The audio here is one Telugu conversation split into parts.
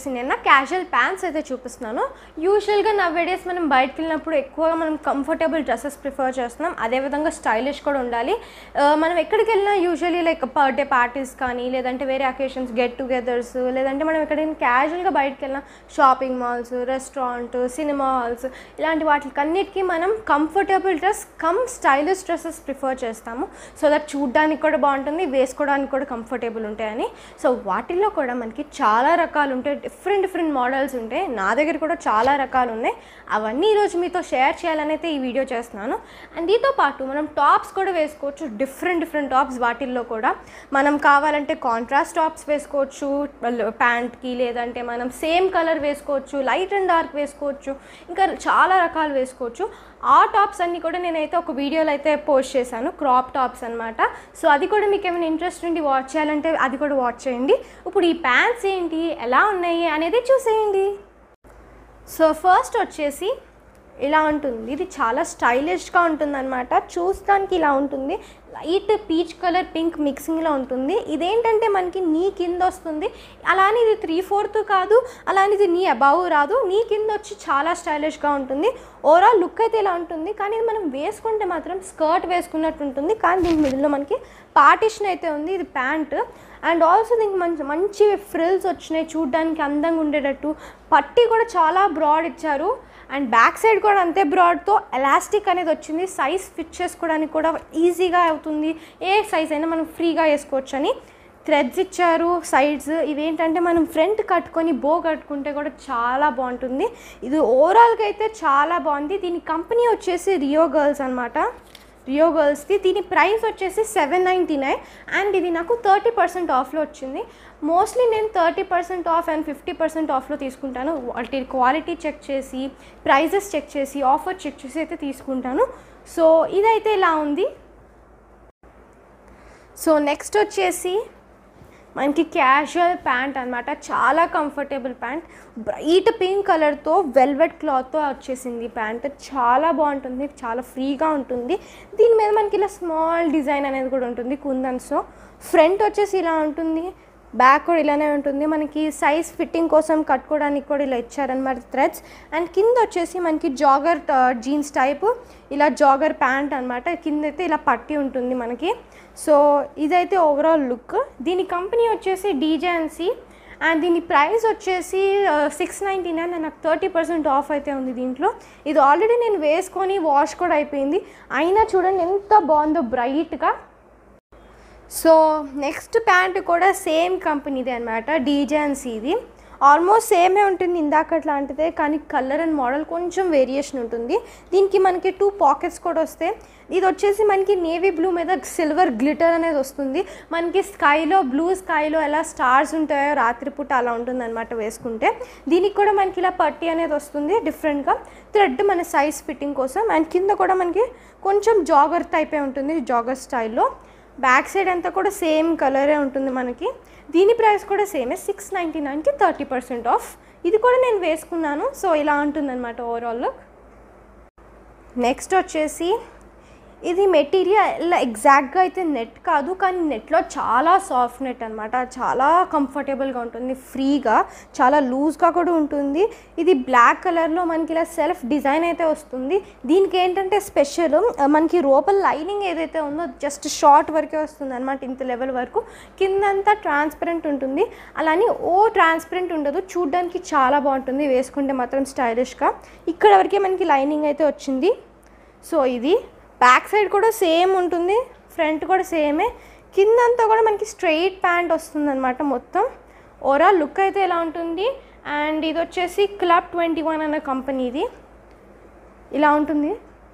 వచ్చేసి నేను క్యాజువల్ ప్యాంట్స్ అయితే చూపిస్తున్నాను యూజువల్గా నా వీడియోస్ మనం బయటకు వెళ్ళినప్పుడు ఎక్కువగా మనం కంఫర్టబుల్ డ్రెస్సెస్ ప్రిఫర్ చేస్తున్నాం అదేవిధంగా స్టైలిష్ కూడా ఉండాలి ఆ, మనం ఎక్కడికి వెళ్ళినా యూజువల్లీ లైక్ బర్త్డే పార్టీస్ కానీ లేదంటే వేరే అకేషన్స్ గెట్ టుగెదర్స్ లేదంటే మనం ఎక్కడైనా క్యాజువల్గా బయటకు వెళ్ళినా shopping malls restaurant cinema halls ఇలాంటి వాటికి అన్నిటికీ మనం comfortable dress cum stylish dresses prefer చేస్తాము సో దట్ చూడ్డానికి కూడా బాగుంటుంది వేసుకోవడానికి కూడా కంఫర్టబుల్ ఉంటాయని సో వాటిల్లో కూడా మనకి చాలా రకాలు ఉంటాయి డిఫరెంట్ డిఫరెంట్ మోడల్స్ ఉంటాయి నా దగ్గర కూడా చాలా రకాలు ఉన్నాయి అవన్నీ ఈరోజు మీతో షేర్ చేయాలని అయితే ఈ వీడియో చేస్తున్నాను అండ్ దీంతో పాటు మనం టాప్స్ కూడా వేసుకోవచ్చు డిఫరెంట్ డిఫరెంట్ టాప్స్ వాటిల్లో కూడా మనం కావాలంటే కాంట్రాస్ట్ టాప్స్ వేసుకోవచ్చు ప్యాంట్కి లేదంటే మనం సేమ్ కలర్ వేసుకోవచ్చు లైట్ అండ్ డార్క్ వేసుకోవచ్చు ఇంకా చాలా రకాలు వేసుకోవచ్చు ఆ టాప్స్ అన్నీ కూడా నేనైతే ఒక వీడియోలో అయితే పోస్ట్ చేశాను క్రాప్ టాప్స్ అనమాట సో అది కూడా మీకు ఏమైనా ఇంట్రెస్ట్ ఉండి వాచ్ చేయాలంటే అది కూడా వాచ్ చేయండి ఇప్పుడు ఈ ప్యాంట్స్ ఏంటి ఎలా ఉన్నాయి అనేది చూసేయండి సో ఫస్ట్ వచ్చేసి ఇలా ఉంటుంది ఇది చాలా స్టైలిష్గా ఉంటుంది అనమాట చూస్తానికి ఇలా ఉంటుంది లైట్ పీచ్ కలర్ పింక్ మిక్సింగ్లో ఉంటుంది ఇదేంటంటే మనకి నీ కింద వస్తుంది అలానే ఇది త్రీ ఫోర్త్ కాదు అలానే ఇది నీ అబౌవ్ రాదు నీ కింద వచ్చి చాలా స్టైలిష్గా ఉంటుంది ఓవరాల్ లుక్ అయితే ఇలా ఉంటుంది కానీ ఇది మనం వేసుకుంటే మాత్రం స్కర్ట్ వేసుకున్నట్టు ఉంటుంది కానీ దీని మిడిల్లో మనకి పార్టిషన్ అయితే ఉంది ఇది ప్యాంట్ అండ్ ఆల్సో దీనికి మంచి మంచి ఫ్రిల్స్ వచ్చినాయి చూడడానికి అందంగా ఉండేటట్టు పట్టి కూడా చాలా బ్రాడ్ ఇచ్చారు అండ్ బ్యాక్ సైడ్ కూడా అంతే బ్రాడ్తో ఎలాస్టిక్ అనేది వచ్చింది సైజ్ ఫిట్ చేసుకోవడానికి కూడా ఈజీగా అవుతుంది ఏ సైజ్ అయినా మనం ఫ్రీగా వేసుకోవచ్చు అని థ్రెడ్స్ ఇచ్చారు సైడ్స్ ఇవేంటంటే మనం ఫ్రంట్ కట్టుకొని బో కట్టుకుంటే కూడా చాలా బాగుంటుంది ఇది ఓవరాల్గా అయితే చాలా బాగుంది దీని కంపెనీ వచ్చేసి రియో గర్ల్స్ అనమాట రియో గర్ల్స్ది దీని ప్రైస్ వచ్చేసి సెవెన్ నైంటీ నైన్ అండ్ ఇది నాకు థర్టీ పర్సెంట్ ఆఫ్లో వచ్చింది మోస్ట్లీ నేను thirty percent off and fifty percent ఆఫ్లో తీసుకుంటాను వాటి క్వాలిటీ చెక్ చేసి ప్రైజెస్ చెక్ చేసి ఆఫర్ చెక్ చేసి అయితే తీసుకుంటాను సో ఇదైతే ఇలా ఉంది సో నెక్స్ట్ వచ్చేసి మనకి క్యాజువల్ ప్యాంట్ అనమాట చాలా కంఫర్టబుల్ ప్యాంట్ బ్రైట్ పింక్ కలర్తో వెల్వెట్ క్లాత్తో వచ్చేసింది ప్యాంట్ చాలా బాగుంటుంది చాలా ఫ్రీగా ఉంటుంది దీని మీద మనకి ఇలా స్మాల్ డిజైన్ అనేది కూడా ఉంటుంది కుందన్స్లో ఫ్రంట్ వచ్చేసి ఇలా ఉంటుంది బ్యాక్ కూడా ఇలానే ఉంటుంది మనకి సైజ్ ఫిట్టింగ్ కోసం కట్టుకోవడానికి కూడా ఇలా ఇచ్చారనమాట థ్రెడ్స్ అండ్ కింద వచ్చేసి మనకి జాగర్ జీన్స్ టైప్ ఇలా జాగర్ ప్యాంట్ అనమాట కింద అయితే ఇలా పట్టి ఉంటుంది మనకి సో ఇదైతే ఓవరాల్ లుక్ దీని కంపెనీ వచ్చేసి డీజేఎన్సీ అండ్ దీని ప్రైస్ వచ్చేసి సిక్స్ నైంటీ నైన్ నాకు థర్టీ పర్సెంట్ ఆఫ్ అయితే ఉంది దీంట్లో ఇది ఆల్రెడీ నేను వేసుకొని వాష్ కూడా అయిపోయింది అయినా చూడండి ఎంత బాగుందో బ్రైట్గా సో నెక్స్ట్ ప్యాంట్ కూడా సేమ్ కంపెనీదే అనమాట డీజెన్సీది ఆల్మోస్ట్ సేమే ఉంటుంది ఇందాక లాంటిదే కానీ కలర్ అండ్ మోడల్ కొంచెం వేరియేషన్ ఉంటుంది దీనికి మనకి టూ పాకెట్స్ కూడా వస్తాయి ఇది వచ్చేసి మనకి నేవీ బ్లూ మీద సిల్వర్ గ్లిటర్ అనేది వస్తుంది మనకి స్కైలో బ్లూ స్కైలో ఎలా స్టార్స్ ఉంటాయో రాత్రిపూట అలా ఉంటుంది అనమాట వేసుకుంటే దీనికి కూడా మనకి ఇలా పట్టి అనేది వస్తుంది డిఫరెంట్గా థ్రెడ్ మన సైజ్ ఫిట్టింగ్ కోసం అండ్ కింద కూడా మనకి కొంచెం జాగర్ టైపే ఉంటుంది జాగర్ స్టైల్లో బ్యాక్ సైడ్ అంతా కూడా సేమ్ కలరే ఉంటుంది మనకి దీని ప్రైస్ కూడా సేమే సిక్స్ నైంటీ నైన్కి థర్టీ పర్సెంట్ ఆఫ్ ఇది కూడా నేను వేసుకున్నాను సో ఇలా ఉంటుందన్నమాట ఓవరాల్ లుక్ నెక్స్ట్ వచ్చేసి ఇది మెటీరియల్ ఎగ్జాక్ట్గా అయితే నెట్ కాదు కానీ నెట్లో చాలా సాఫ్ట్ నెట్ అనమాట చాలా కంఫర్టబుల్గా ఉంటుంది ఫ్రీగా చాలా లూజ్గా కూడా ఉంటుంది ఇది బ్లాక్ కలర్లో మనకి ఇలా సెల్ఫ్ డిజైన్ అయితే వస్తుంది దీనికి ఏంటంటే స్పెషల్ మనకి లోపల లైనింగ్ ఏదైతే ఉందో జస్ట్ షార్ట్ వరకే వస్తుంది అనమాట ఇంత లెవెల్ వరకు కిందంతా ట్రాన్స్పరెంట్ ఉంటుంది అలానే ఓ ట్రాన్స్పరెంట్ ఉండదు చూడ్డానికి చాలా బాగుంటుంది వేసుకుంటే మాత్రం స్టైలిష్గా ఇక్కడ వరకే మనకి లైనింగ్ అయితే వచ్చింది సో ఇది బ్యాక్ సైడ్ కూడా సేమ్ ఉంటుంది ఫ్రంట్ కూడా సేమే కిందంతా కూడా మనకి స్ట్రెయిట్ ప్యాంట్ వస్తుంది అనమాట మొత్తం ఓవరాల్ లుక్ అయితే ఎలా ఉంటుంది అండ్ ఇది వచ్చేసి క్లబ్ ట్వంటీ వన్ అనే కంపెనీది ఇలా ఉంటుంది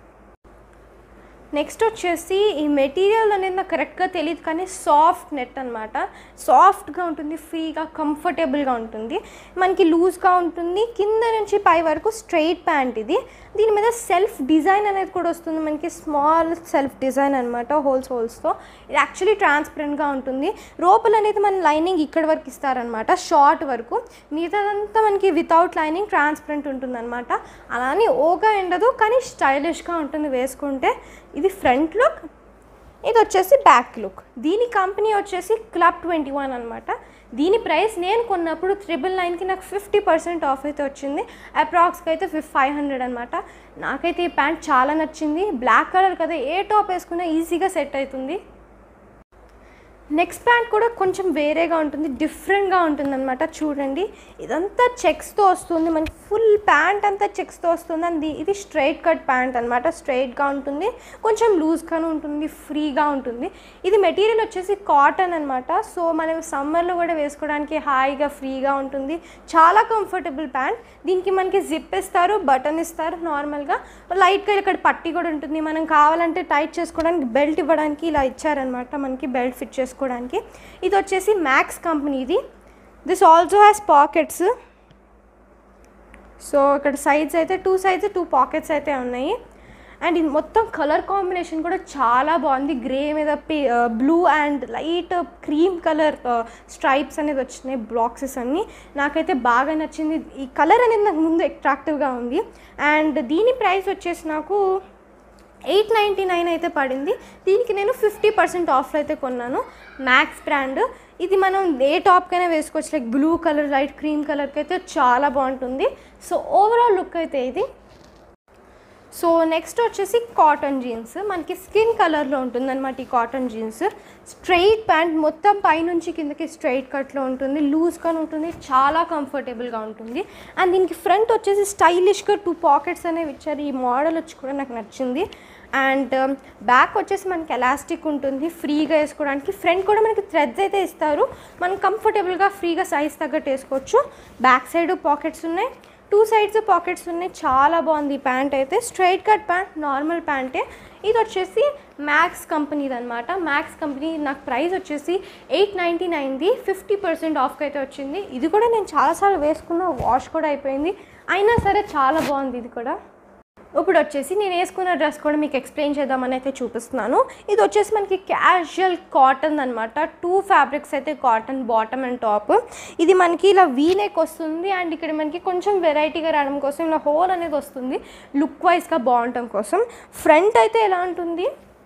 నెక్స్ట్ వచ్చేసి ఈ మెటీరియల్ అనేది నాకు కరెక్ట్గా తెలియదు కానీ సాఫ్ట్ నెట్ అనమాట సాఫ్ట్గా ఉంటుంది ఫ్రీగా కంఫర్టబుల్గా ఉంటుంది మనకి లూజ్గా ఉంటుంది కింద నుంచి పై వరకు స్ట్రైట్ ప్యాంట్ ఇది దీని మీద సెల్ఫ్ డిజైన్ అనేది కూడా వస్తుంది మనకి స్మాల్ సెల్ఫ్ డిజైన్ అనమాట హోల్స్ హోల్స్తో ఇది యాక్చువల్లీ ట్రాన్స్పరెంట్గా ఉంటుంది రోపల్ అనేది మన లైనింగ్ ఇక్కడ వరకు ఇస్తారనమాట షార్ట్ వరకు మిగతాదంతా మనకి వితౌట్ లైనింగ్ ట్రాన్స్పరెంట్ ఉంటుందన్నమాట అలానే ఓగా ఉండదు కానీ స్టైలిష్గా ఉంటుంది వేసుకుంటే ఇది ఫ్రంట్ లుక్ ఇది వచ్చేసి బ్యాక్ లుక్ దీని కంపెనీ వచ్చేసి క్లబ్ ట్వంటీ వన్ అనమాట దీని ప్రైస్ నేను కొన్నప్పుడు త్రిబుల్ నైన్కి నాకు ఫిఫ్టీ పర్సెంట్ ఆఫ్ అయితే వచ్చింది అప్రాక్స్కి అయితే ఫిఫ్ ఫైవ్ హండ్రెడ్ అనమాట నాకైతే ఈ ప్యాంట్ చాలా నచ్చింది బ్లాక్ కలర్ కదా ఏ టాప్ వేసుకున్నా ఈజీగా సెట్ అవుతుంది నెక్స్ట్ ప్యాంట్ కూడా కొంచెం వేరేగా ఉంటుంది డిఫరెంట్గా ఉంటుంది అనమాట చూడండి ఇదంతా చెక్స్తో వస్తుంది మనకి ఫుల్ ప్యాంట్ అంతా చెక్స్తో వస్తుంది అండ్ ఇది స్ట్రైట్ కట్ ప్యాంట్ అనమాట స్ట్రైట్గా ఉంటుంది కొంచెం లూజ్గానే ఉంటుంది ఫ్రీగా ఉంటుంది ఇది మెటీరియల్ వచ్చేసి కాటన్ అనమాట సో మనం సమ్మర్లో కూడా వేసుకోవడానికి హాయిగా ఫ్రీగా ఉంటుంది చాలా కంఫర్టబుల్ ప్యాంట్ దీనికి మనకి జిప్ ఇస్తారు బటన్ ఇస్తారు నార్మల్గా లైట్గా ఇక్కడ పట్టి కూడా ఉంటుంది మనం కావాలంటే టైట్ చేసుకోవడానికి బెల్ట్ ఇవ్వడానికి ఇలా ఇచ్చారనమాట మనకి బెల్ట్ ఫిట్ చేసుకోవడానికి ఇది వచ్చేసి మ్యాక్స్ కంపెనీది this also has pockets so ఇక్కడ సైడ్స్ అయితే టూ సైడ్స్ టూ పాకెట్స్ అయితే ఉన్నాయి అండ్ ఇది మొత్తం కలర్ కాంబినేషన్ కూడా చాలా బాగుంది గ్రే మీద blue and light cream colour stripes అనేది వచ్చినాయి బ్లాక్సెస్ అన్నీ నాకైతే బాగా నచ్చింది ఈ కలర్ అనేది నాకు ముందు అట్రాక్టివ్గా ఉంది అండ్ దీని ప్రైస్ వచ్చేసి నాకు ఎయిట్ నైంటీ నైన్ అయితే పడింది దీనికి నేను ఫిఫ్టీ పర్సెంట్ ఆఫ్ అయితే కొన్నాను మ్యాక్స్ బ్రాండ్ ఇది మనం ఏ టాప్కైనా వేసుకోవచ్చు like blue colour light cream కలర్కి అయితే చాలా బాగుంటుంది సో ఓవరాల్ లుక్ అయితే ఇది సో నెక్స్ట్ వచ్చేసి కాటన్ జీన్స్ మనకి స్కిన్ కలర్లో ఉంటుంది అనమాట ఈ కాటన్ జీన్స్ స్ట్రైట్ ప్యాంట్ మొత్తం పైనుంచి కిందకి స్ట్రైట్ కట్లో ఉంటుంది లూజ్గా ఉంటుంది చాలా కంఫర్టబుల్గా ఉంటుంది అండ్ దీనికి ఫ్రంట్ వచ్చేసి స్టైలిష్గా టూ పాకెట్స్ అనేవి ఇచ్చారు ఈ మోడల్ వచ్చి కూడా నాకు నచ్చింది అండ్ బ్యాక్ వచ్చేసి మనకి ఎలాస్టిక్ ఉంటుంది ఫ్రీగా వేసుకోవడానికి ఫ్రంట్ కూడా మనకి థ్రెడ్స్ అయితే ఇస్తారు మనం కంఫర్టబుల్గా ఫ్రీగా సైజ్ తగ్గట్టు వేసుకోవచ్చు బ్యాక్ సైడ్ పాకెట్స్ ఉన్నాయి టూ సైడ్స్ పాకెట్స్ ఉన్నాయి చాలా బాగుంది ఈ ప్యాంట్ అయితే స్ట్రైట్ కట్ ప్యాంట్ నార్మల్ ప్యాంటే ఇది వచ్చేసి మ్యాక్స్ కంపెనీది అనమాట మ్యాక్స్ కంపెనీ నాకు ప్రైస్ వచ్చేసి ఎయిట్ నైంటీ నైన్ది ఫిఫ్టీ పర్సెంట్ ఆఫ్కి అయితే వచ్చింది ఇది కూడా నేను చాలాసార్లు వేసుకున్న వాష్ కూడా అయిపోయింది అయినా సరే చాలా బాగుంది ఇది కూడా ఇప్పుడు వచ్చేసి నేను వేసుకున్న డ్రెస్ కూడా మీకు ఎక్స్ప్లెయిన్ చేద్దామని అయితే చూపిస్తున్నాను ఇది వచ్చేసి మనకి క్యాజువల్ కాటన్ అనమాట టూ ఫ్యాబ్రిక్స్ అయితే కాటన్ బాటమ్ అండ్ టాప్ ఇది మనకి ఇలా వీ నెక్ వస్తుంది అండ్ ఇక్కడ మనకి కొంచెం వెరైటీగా రావడం కోసం ఇలా హోల్ అనేది వస్తుంది లుక్ వైజ్గా బాగుండటం కోసం ఫ్రంట్ అయితే ఎలా ఉంటుంది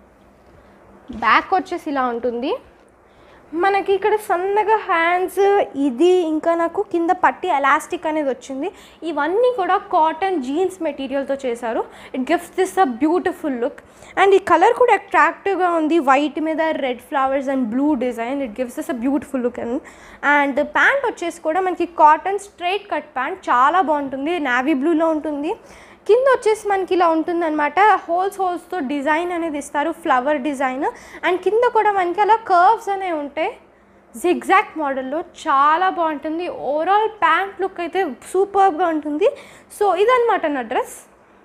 బ్యాక్ వచ్చేసి ఇలా ఉంటుంది మనకి ఇక్కడ సన్నగా హ్యాండ్స్ ఇది ఇంకా నాకు కింద పట్టి ఎలాస్టిక్ అనేది వచ్చింది ఇవన్నీ కూడా కాటన్ జీన్స్ మెటీరియల్తో చేశారు it gifts this a beautiful look and ఈ కలర్ కూడా అట్రాక్టివ్గా ఉంది వైట్ మీద red flowers and blue design it gives this a beautiful look and and pant వచ్చేసి కూడా మనకి కాటన్ స్ట్రైట్ కట్ ప్యాంట్ చాలా బాగుంటుంది నావీ బ్లూలో ఉంటుంది కింద వచ్చేసి మనకి ఇలా ఉంటుందన్నమాట హోల్స్ హోల్స్తో డిజైన్ అనేది ఇస్తారు ఫ్లవర్ డిజైన్ అండ్ కింద కూడా మనకి అలా కర్వ్స్ అనేవి ఉంటాయి జిగ్జాక్ట్ మోడల్లో చాలా బాగుంటుంది ఓవరాల్ ప్యాంట్ లుక్ అయితే సూపర్గా ఉంటుంది సో ఇదనమాట నా డ్రెస్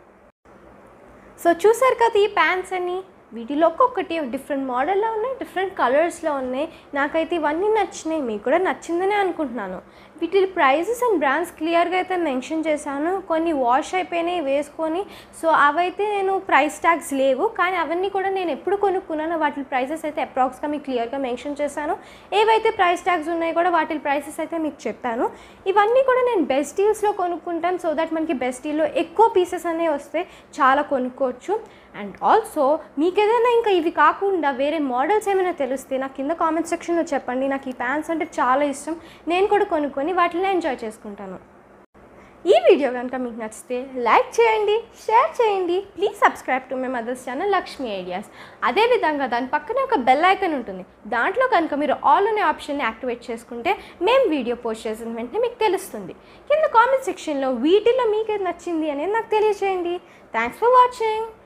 సో చూసారు కదా ఈ ప్యాంట్స్ అన్ని వీటిలో ఒక్కొక్కటి డిఫరెంట్ మోడల్లో ఉన్నాయి డిఫరెంట్ కలర్స్లో ఉన్నాయి నాకైతే ఇవన్నీ నచ్చినాయి మీకు కూడా నచ్చిందనే అనుకుంటున్నాను వీటి ప్రైజెస్ అండ్ బ్రాండ్స్ క్లియర్గా అయితే మెన్షన్ చేశాను కొన్ని వాష్ అయిపోయినాయి వేసుకొని సో అవైతే నేను ప్రైస్ ట్యాగ్స్ లేవు కానీ అవన్నీ కూడా నేను ఎప్పుడు కొనుక్కున్నానో వాటి ప్రైసెస్ అయితే అప్రాక్స్గా మీకు క్లియర్గా మెన్షన్ చేశాను ఏవైతే ప్రైస్ ట్యాగ్స్ ఉన్నాయో కూడా వాటి ప్రైసెస్ అయితే మీకు చెప్పాను ఇవన్నీ కూడా నేను బెస్ట్ డీల్స్లో కొనుక్కుంటాను సో దట్ మనకి బెస్ట్ డీల్లో ఎక్కువ పీసెస్ అనేవి వస్తే చాలా కొనుక్కోవచ్చు అండ్ ఆల్సో మీకు ఏదైనా ఇంకా ఇవి కాకుండా వేరే మోడల్స్ ఏమైనా తెలిస్తే నాకు కింద కామెంట్ సెక్షన్లో చెప్పండి నాకు ఈ ప్యాంట్స్ అంటే చాలా ఇష్టం నేను కూడా కొనుక్కొని వాటిని ఎంజాయ్ చేసుకుంటాను ఈ వీడియో కనుక మీకు నచ్చితే లైక్ చేయండి షేర్ చేయండి please subscribe to my mother's channel Lakshmi ideas అదేవిధంగా దాని పక్కనే ఒక బెల్ ఐకన్ ఉంటుంది దాంట్లో కనుక మీరు ఆల్ అనే ఆప్షన్ని యాక్టివేట్ చేసుకుంటే మేము వీడియో పోస్ట్ చేసిన వెంటనే మీకు తెలుస్తుంది కింద కామెంట్ సెక్షన్లో వీటిలో మీకు ఏది నచ్చింది అనేది నాకు తెలియజేయండి థ్యాంక్స్ ఫర్ వాచింగ్